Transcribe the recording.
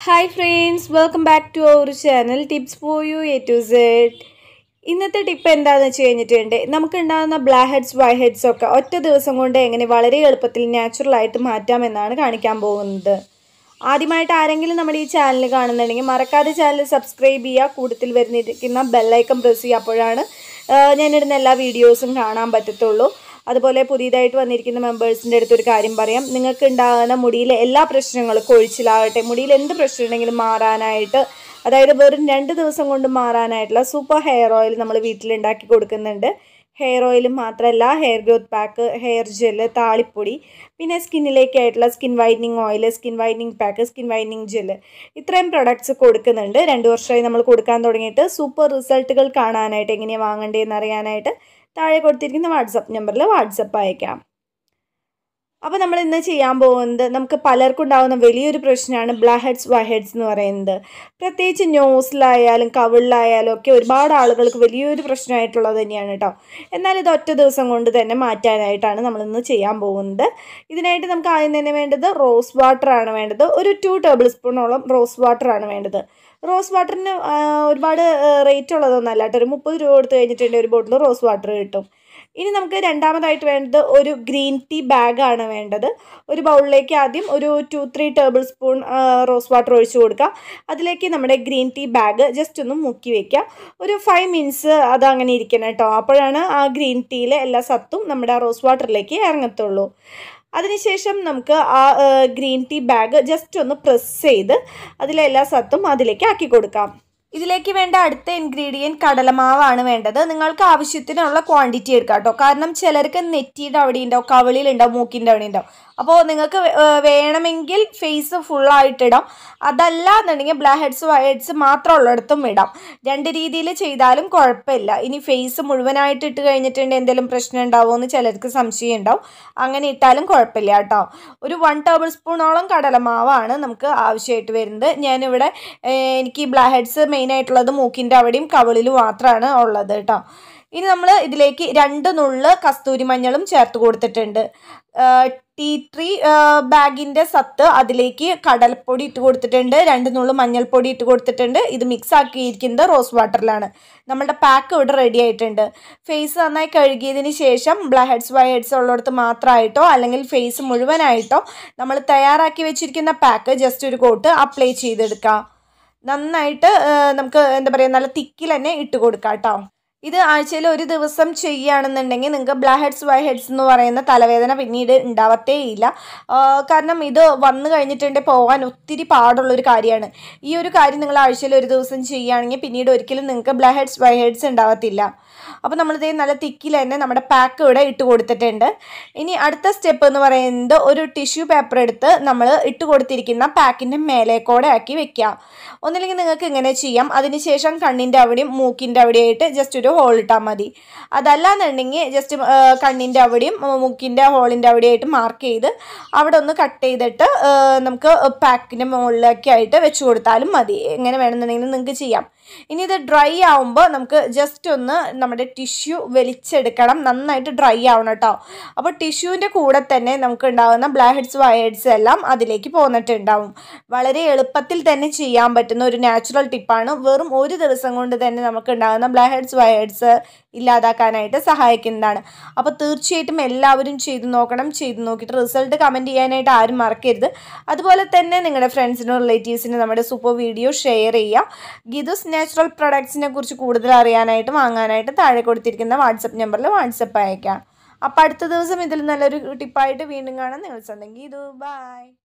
hi friends welcome back to our channel tips for you A to Z ഇന്നത്തെ tip എന്താണെന്ന് വെച്ച് കഴിഞ്ഞിട്ടുണ്ട് നമുക്കുണ്ടാകുന്ന ബ്ലാക്ക് ഹെഡ്സ് വൈ ഹെഡ്സ് ഒക്കെ ഒറ്റ ദിവസം കൊണ്ട് എങ്ങനെ വളരെ എളുപ്പത്തിൽ നാച്ചുറലായിട്ട് മാറ്റാമെന്നാണ് കാണിക്കാൻ പോകുന്നത് ആദ്യമായിട്ട് ആരെങ്കിലും നമ്മുടെ ഈ ചാനൽ കാണുന്നുണ്ടെങ്കിൽ മറക്കാതെ ചാനൽ സബ്സ്ക്രൈബ് ചെയ്യുക കൂട്ടത്തിൽ വരുന്നിരിക്കുന്ന ബെല്ലൈക്കൺ പ്രസ് ചെയ്യുക അപ്പോഴാണ് ആ, ഞാനിടുന്ന എല്ലാ വീഡിയോസും കാണാൻ പറ്റത്തുള്ളൂ അതുപോലെ പുതിയതായിട്ട് വന്നിരിക്കുന്ന മെമ്പേഴ്സിൻ്റെ അടുത്ത് ഒരു കാര്യം പറയാം നിങ്ങൾക്ക് ഉണ്ടാകുന്ന മുടിയിലെ എല്ലാ പ്രശ്നങ്ങളും കൊഴിച്ചിലാകട്ടെ മുടിയിൽ എന്ത് പ്രശ്നം ഉണ്ടെങ്കിലും മാറാനായിട്ട് അതായത് വെറും രണ്ട് ദിവസം കൊണ്ട് മാറാനായിട്ടുള്ള സൂപ്പർ ഹെയർ ഓയിൽ നമ്മൾ വീട്ടിലുണ്ടാക്കി കൊടുക്കുന്നുണ്ട് ഹെയർ ഓയിൽ മാത്രമല്ല hair growth pack hair gel താളിപ്പൊടി പിന്നെ സ്കിന്നിലേക്കായിട്ടുള്ള skin whitening oil skin whitening pack skin whitening gel ഇത്രയും പ്രൊഡക്ട്സ് കൊടുക്കുന്നുണ്ട് രണ്ട് വർഷമായി നമ്മൾ കൊടുക്കാൻ തുടങ്ങിയിട്ട് സൂപ്പർ റിസൾട്ടുകൾ കാണാനായിട്ട് എങ്ങനെയാണ് വാങ്ങേണ്ടതെന്ന് അറിയാനായിട്ട് താഴെ കൊടുത്തിരിക്കുന്ന വാട്സപ്പ് നമ്പറിൽ വാട്സപ്പ് അയക്കാം അപ്പോൾ നമ്മൾ ഇന്ന് ചെയ്യാൻ പോകുന്നത് നമുക്ക് പലർക്കും ഉണ്ടാകുന്ന വലിയൊരു പ്രശ്നമാണ് ബ്ലാക്ക് ഹെഡ്സ് വൈ ഹെഡ്സ് എന്ന് പറയുന്നത് പ്രത്യേകിച്ച് ന്യൂസിലായാലും കവിളിലായാലും ഒക്കെ ഒരുപാട് ആളുകൾക്ക് വലിയൊരു പ്രശ്നമായിട്ടുള്ളത് തന്നെയാണ് കേട്ടോ എന്നാൽ ഇത് ഒറ്റ ദിവസം കൊണ്ട് തന്നെ മാറ്റാനായിട്ടാണ് നമ്മളിന്ന് ചെയ്യാൻ പോകുന്നത് ഇതിനായിട്ട് നമുക്ക് ആദ്യം തന്നെ വേണ്ടത് റോസ് വാട്ടർ ആണ് വേണ്ടത് ഒരു ടു ടേബിൾ സ്പൂണോളം റോസ് വാട്ടർ ആണ് വേണ്ടത് റോസ് വാട്ടറിന് ആ, ഒരുപാട് റേറ്റ് ഉള്ളതൊന്നല്ല കേട്ടോ ഒരു മുപ്പത് രൂപ കൊടുത്ത് കഴിഞ്ഞിട്ടുണ്ടെങ്കിൽ ഒരു ബോട്ടിൽ റോസ് വാട്ടർ കിട്ടും ഇനി നമുക്ക് രണ്ടാമതായിട്ട് വേണ്ടത് ഒരു ഗ്രീൻ ടീ ബാഗാണ് വേണ്ടത് ഒരു ബൗളിലേക്ക് ആദ്യം ഒരു two three tablespoon rose water ഒഴിച്ചു കൊടുക്കുക അതിലേക്ക് നമ്മുടെ ഗ്രീൻ ടീ ബാഗ് ജസ്റ്റ് ഒന്ന് മുക്കി വെക്കുക ഒരു ഫൈവ് മിനിറ്റ്സ് അത് അങ്ങനെ ഇരിക്കണം കേട്ടോ അപ്പോഴാണ് ആ ഗ്രീൻ ടീയിലെ എല്ലാ സത്തും നമ്മുടെ ആ റോസ് വാട്ടറിലേക്ക് ഇറങ്ങത്തുള്ളൂ അതിനുശേഷം നമുക്ക് ആ ഗ്രീൻ ടീ ബാഗ് ജസ്റ്റ് ഒന്ന് പ്രസ് ചെയ്ത് അതിലെ എല്ലാ സത്തും അതിലേക്ക് ആക്കി കൊടുക്കാം ഇതിലേക്ക് വേണ്ട അടുത്ത ഇൻഗ്രീഡിയൻറ്റ് കടലമാവാണ് വേണ്ടത് നിങ്ങൾക്ക് ആവശ്യത്തിനുള്ള ക്വാണ്ടിറ്റി എടുക്കാം കേട്ടോ കാരണം ചിലർക്ക് നെറ്റിയുടെ അവിടെ ഉണ്ടാവും കവിളിലുണ്ടാവും മൂക്കിൻ്റെ അവിടെ ഉണ്ടാവും അപ്പോൾ നിങ്ങൾക്ക് വേ- ഏർ വേണമെങ്കിൽ ഫേസ് ഫുള്ളായിട്ടിടാം അതല്ല എന്നുണ്ടെങ്കിൽ ബ്ലാക്ക് ഹെഡ്സ് വൈ ഹെഡ്സ് മാത്രം ഉള്ളിടത്തും ഇടാം രണ്ട് രീതിയിൽ ചെയ്താലും കുഴപ്പമില്ല ഇനി ഫേസ് മുഴുവനായിട്ട് ഇട്ട് കഴിഞ്ഞിട്ടുണ്ടെങ്കിൽ എന്തെങ്കിലും പ്രശ്നം ഉണ്ടാവുമോ എന്ന് ചിലർക്ക് സംശയം ഉണ്ടാവും അങ്ങനെ ഇട്ടാലും കുഴപ്പമില്ല കേട്ടോ ഒരു വൺ ടേബിൾ സ്പൂണോളം കടലമാവാണ് നമുക്ക് ആവശ്യമായിട്ട് വരുന്നത് ഞാനിവിടെ ഏർ, എനിക്ക് ബ്ലാക്ക് ഹെഡ്സ് മെയിൻ ആയിട്ടുള്ളത് മൂക്കിൻ്റെ അവിടെയും കവിളിലും മാത്രമാണ് ഉള്ളത് കേട്ടോ ഇനി നമ്മൾ ഇതിലേക്ക് രണ്ട് നുള്ള് കസ്തൂരി മഞ്ഞളും ചേർത്ത് കൊടുത്തിട്ടുണ്ട് ടീ ട്രീ ബാഗിൻ്റെ സത്ത് അതിലേക്ക് കടലപ്പൊടി ഇട്ട് കൊടുത്തിട്ടുണ്ട് രണ്ട് നുള്ളു മഞ്ഞൾപ്പൊടി ഇട്ട് കൊടുത്തിട്ടുണ്ട് ഇത് മിക്സ് ആക്കിയിരിക്കുന്നത് റോസ് വാട്ടറിലാണ് നമ്മുടെ പാക്ക് ഇവിടെ റെഡി ആയിട്ടുണ്ട് ഫേസ് നന്നായി കഴുകിയതിന് ശേഷം ബ്ലാക്ക് ഹെഡ്സ് വൈ ഹെഡ്സ് ഉള്ളിടത്ത് മാത്രമായിട്ടോ അല്ലെങ്കിൽ ഫേസ് മുഴുവനായിട്ടോ നമ്മൾ തയ്യാറാക്കി വെച്ചിരിക്കുന്ന പാക്ക് ജസ്റ്റ് ഒരു കോട്ട് അപ്ലൈ ചെയ്തെടുക്കാം നന്നായിട്ട് ആ, നമുക്ക് എന്താ പറയുക നല്ല തിക്കിൽ തന്നെ ഇട്ട് കൊടുക്കാം കേട്ടോ ഇത് ആഴ്ചയിൽ ഒരു ദിവസം ചെയ്യുകയാണെന്നുണ്ടെങ്കിൽ നിങ്ങൾക്ക് ബ്ലാക്ക് ഹെഡ്സ് വൈ ഹെഡ്സ് എന്ന് പറയുന്ന തലവേദന പിന്നീട് ഉണ്ടാവത്തേ ഇല്ല ആ, കാരണം ഇത് വന്നു കഴിഞ്ഞിട്ടുണ്ടെങ്കിൽ പോകാൻ ഒത്തിരി പാടുള്ളൊരു കാര്യമാണ് ഈ ഒരു കാര്യം നിങ്ങൾ ആഴ്ചയിൽ ഒരു ദിവസം ചെയ്യുകയാണെങ്കിൽ പിന്നീട് ഒരിക്കലും നിങ്ങൾക്ക് ബ്ലാക്ക് ഹെഡ്സ് വൈ ഹെഡ്സ് ഉണ്ടാവത്തില്ല അപ്പോൾ നമ്മളിത് നല്ല തിക്കിൽ തന്നെ നമ്മുടെ പാക്ക് ഇവിടെ ഇട്ട് കൊടുത്തിട്ടുണ്ട് ഇനി അടുത്ത സ്റ്റെപ്പ് എന്ന് പറയുന്നത് ഒരു ടിഷ്യൂ പേപ്പർ എടുത്ത് നമ്മൾ ഇട്ട് കൊടുത്തിരിക്കുന്ന പാക്കിൻ്റെ മേലേക്കോടെ ആക്കി വെക്കുക ഒന്നില്ലെങ്കിൽ നിങ്ങൾക്ക് ഇങ്ങനെ ചെയ്യാം അതിനുശേഷം കണ്ണിൻ്റെ അവിടെയും മൂക്കിൻ്റെ അവിടെയായിട്ട് ജസ്റ്റ് ഒരു ഹോൾ ഇട്ടാൽ മതി അതല്ലാന്നുണ്ടെങ്കിൽ ജസ്റ്റ് കണ്ണിൻ്റെ അവിടെയും ആ, മൂക്കിൻ്റെ ഹോളിൻ്റെ അവിടെയായിട്ട് മാർക്ക് ചെയ്ത് അവിടെ ഒന്ന് കട്ട് ചെയ്തിട്ട് ആ, നമുക്ക് പാക്കിൻ്റെ മുകളിലൊക്കെ ആയിട്ട് വെച്ച് കൊടുത്താലും മതി എങ്ങനെ വേണമെന്നുണ്ടെങ്കിൽ നിങ്ങൾക്ക് ചെയ്യാം ഇനി ഇത് ഡ്രൈ ആവുമ്പോൾ നമുക്ക് ജസ്റ്റ് ഒന്ന് നമ്മുടെ ടിഷ്യൂ വലിച്ചെടുക്കണം നന്നായിട്ട് ഡ്രൈ ആവണം കേട്ടോ അപ്പോൾ ടിഷ്യൂവിൻ്റെ കൂടെ തന്നെ നമുക്ക് ഉണ്ടാകുന്ന ബ്ലാക്ക് ഹെഡ്സ് വയർഡ്സ് എല്ലാം അതിലേക്ക് പോന്നിട്ടുണ്ടാവും വളരെ എളുപ്പത്തിൽ തന്നെ ചെയ്യാൻ പറ്റുന്ന ഒരു നാച്ചുറൽ ടിപ്പാണ് വെറും ഒരു ദിവസം കൊണ്ട് തന്നെ നമുക്ക് ഉണ്ടാകുന്ന ബ്ലാക്ക് ഹെഡ്സ് വയർഡ്സ് ഇല്ലാതാക്കാനായിട്ട് സഹായിക്കുന്നതാണ് അപ്പോൾ തീർച്ചയായിട്ടും എല്ലാവരും ചെയ്തു നോക്കണം ചെയ്തു നോക്കിയിട്ട് റിസൾട്ട് കമൻറ്റ് ചെയ്യാനായിട്ട് ആരും മറക്കരുത് അതുപോലെ തന്നെ നിങ്ങളുടെ ഫ്രണ്ട്സിനും റിലേറ്റീവ്സിനും നമ്മുടെ സൂപ്പർ വീഡിയോ ഷെയർ ചെയ്യുക ഗിതുസ് നാച്ചുറൽ പ്രൊഡക്ട്സിനെ കുറിച്ച് കൂടുതൽ അറിയാനായിട്ട് വാങ്ങാനായിട്ട് താഴെ കൊടുത്തിരിക്കുന്ന വാട്സപ്പ് നമ്പറിൽ വാട്സപ്പ് അയക്കാം അപ്പോൾ അടുത്ത ദിവസം ഇതിൽ നല്ലൊരു ടിപ്പായിട്ട് വീണ്ടും കാണാം നിങ്ങൾ സ്വന്തം ഗീതു ബൈ